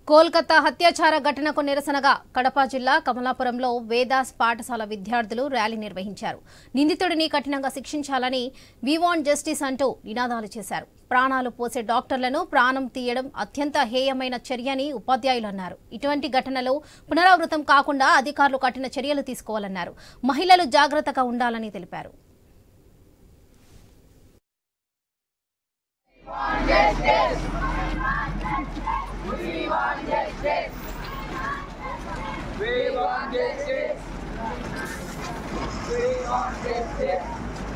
కోల్కతా హత్యాచార ఘటనకు నిరసనగా కడప జిల్లా కమలాపురంలో వేదాస్ పాఠశాల విద్యార్థులు ర్యాలీ నిర్వహించారు నిందితుడిని కఠినంగా శిక్షించాలని వి వాంట్ జస్టిస్ అంటూ నినాదాలు చేశారు ప్రాణాలు పోసే డాక్టర్లను ప్రాణం తీయడం అత్యంత హేయమైన చర్యని ఉపాధ్యాయులు అన్నారు ఇటువంటి ఘటనలు పునరావృతం కాకుండా అధికారులు కఠిన చర్యలు తీసుకోవాలన్నారు మహిళలు జాగ్రత్తగా ఉండాలని తెలిపారు We want justice. We want justice.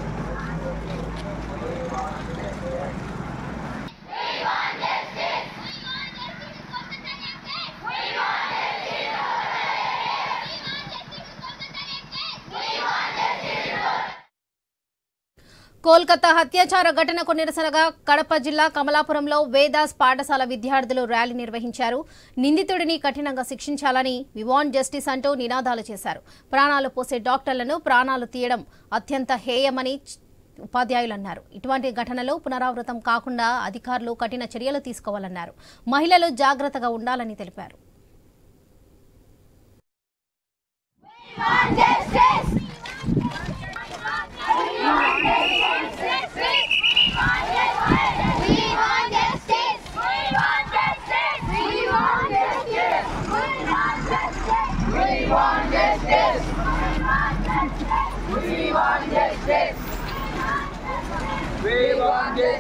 Kolkata హత్యాచార ఘటనకు నిరసనగా కడప జిల్లా కమలాపురంలో వేదాస్ పాఠశాల విద్యార్థులు ర్యాలీ నిర్వహించారు నిందితుడిని కఠినంగా శిక్షించాలని వివాన్ జస్టిస్ అంటూ నినాదాలు చేశారు ప్రాణాలు పోసే డాక్టర్లను ప్రాణాలు తీయడం అత్యంత హేయమని చ్- ఉపాధ్యాయులు అన్నారు ఇటువంటి ఘటనలు పునరావృతం కాకుండా అధికారులు కఠిన చర్యలు తీసుకోవాలన్నారు మహిళలు జాగ్రత్తగా ఉండాలని తెలిపారు We want justice.